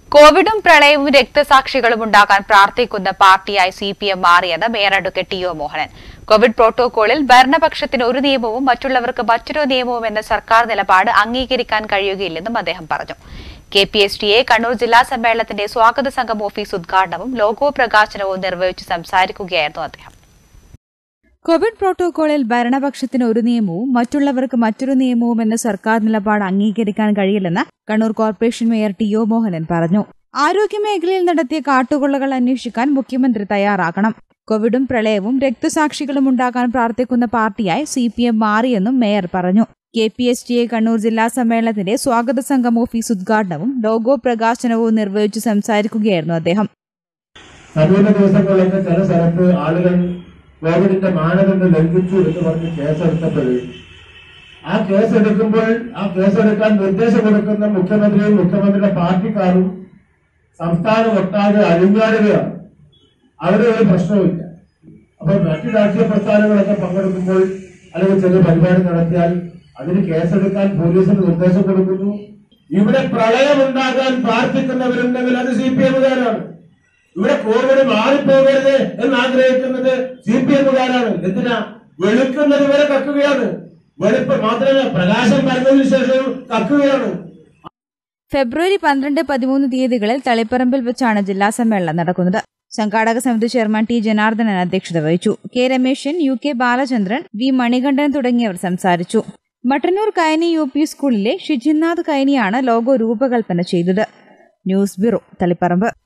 കോവിഡും പ്രളയവും രക്തസാക്ഷികളും ഉണ്ടാക്കാൻ പ്രാർത്ഥിക്കുന്ന പാർട്ടിയായി സി പി എം മാറിയത് mayor advocate T O Mohanan Covid പ്രോട്ടോകോളിൽ ഭരണപക്ഷത്തിന് ഒരു നിയമവും മറ്റുള്ളവർക്ക് മറ്റൊരു നിയമവും എന്ന സർക്കാർ നിലപാട് അംഗീകരിക്കാൻ കഴിയുകയില്ലെന്നും അദ്ദേഹം പറഞ്ഞു K P S T A Kannur ജില്ലാ സമ്മേളനത്തിന്റെ സ്വാഗത സംഘം ഓഫീസ് ഉദ്ഘാടനവും ലോഗോ പ്രകാശനവും നിർവഹിച്ച് സംസാരിക്കുകയായിരുന്നു അദ്ദേഹം കോവിഡ് പ്രോട്ടോകോളിൽ ഭരണപക്ഷത്തിന് ഒരു നിയമവും മറ്റുള്ളവർക്ക് മറ്റൊരു നിയമവും എന്ന സർക്കാർ നിലപാട് അംഗീകരിക്കാൻ കഴിയില്ലെന്ന് Kannur corporation mayor T O Mohanan പറഞ്ഞു ആരോഗ്യമേഖലയിൽ നടത്തിയ കാട്ടുകൊള്ളകൾ അന്വേഷിക്കാൻ മുഖ്യമന്ത്രി തയ്യാറാകണം കോവിഡും പ്രളയവും രക്തസാക്ഷികളും ഉണ്ടാക്കാൻ പ്രാർത്ഥിക്കുന്ന പാർട്ടിയായി സി പി എം മാറിയെന്നും മേയർ പറഞ്ഞു K P S T A Kannur ജില്ലാ സമ്മേളനത്തിന്റെ സ്വാഗത സംഘം ഓഫീസ് ഉദ്ഘാടനവും ലോഗോ പ്രകാശനവും നിർവഹിച്ചു സംസാരിക്കുകയായിരുന്നു അദ്ദേഹം സമീപ ദിവസങ്ങളിലൊക്കെ ചില സ്ഥലത്ത് ആളുകൾ കോവിഡിന്റെ മാനദണ്ഡം ലംഘിച്ചു എന്ന് പറഞ്ഞ് കേസെടുത്തപ്പോൾ ആ കേസെടുക്കുമ്പോൾ ആ കേസെടുക്കാൻ നിർദ്ദേശം കൊടുക്കുന്ന മുഖ്യമന്ത്രിയും മുഖ്യമന്ത്രിയുടെ പാർട്ടിക്കാരും സംസ്ഥാനം ഒട്ടാകെ അഴിഞ്ഞാടുകയാണ് അവിടെ ഒരു പ്രശ്നവുമില്ല അപ്പോൾ മറ്റു രാഷ്ട്രീയ പ്രസ്ഥാനങ്ങളൊക്കെ പങ്കെടുക്കുമ്പോൾ അല്ലെങ്കിൽ ചെറിയ പരിപാടി നടത്തിയാൽ അതിന് കേസെടുക്കാൻ പോലീസിന് നിർദ്ദേശം കൊടുക്കുന്നു ഇവിടെ പ്രളയമുണ്ടാകാൻ പ്രാർത്ഥിക്കുന്നവരുണ്ടെങ്കിൽ അത് സി പി എമ്മുകാരാണ് ഇവിടെ കോവിഡ് മാറിപ്പോകരുത് എന്ന് ആഗ്രഹിക്കുന്നത് സി പി എമ്മുകാരാണ് എന്തിനാ വെളുക്കുന്നത് വരെ കക്കുകയാണ് വെളുപ്പ് മാത്രമല്ല പ്രകാശം വരുന്നതിന് ശേഷം കക്കുകയാണ് ഫെബ്രുവരി പന്ത്രണ്ട് പതിമൂന്ന് തീയതികളിൽ തളിപ്പറമ്പിൽ വെച്ചാണ് ജില്ലാ സമ്മേളനം നടക്കുന്നത് സംഘാടക സമിതി ചെയർമാൻ ടി ജനാർദ്ദനൻ അധ്യക്ഷത വഹിച്ചു K Ramesan U K Balachandran V Manikandan തുടങ്ങിയവർ സംസാരിച്ചു മട്ടന്നൂർ കൈനി യു പി സ്കൂളിലെ ഷിജിനാഥ് കൈനിയാണ് ലോഗോ രൂപകൽപ്പന ചെയ്തത് ന്യൂസ് ബ്യൂറോ തളിപ്പറമ്പ്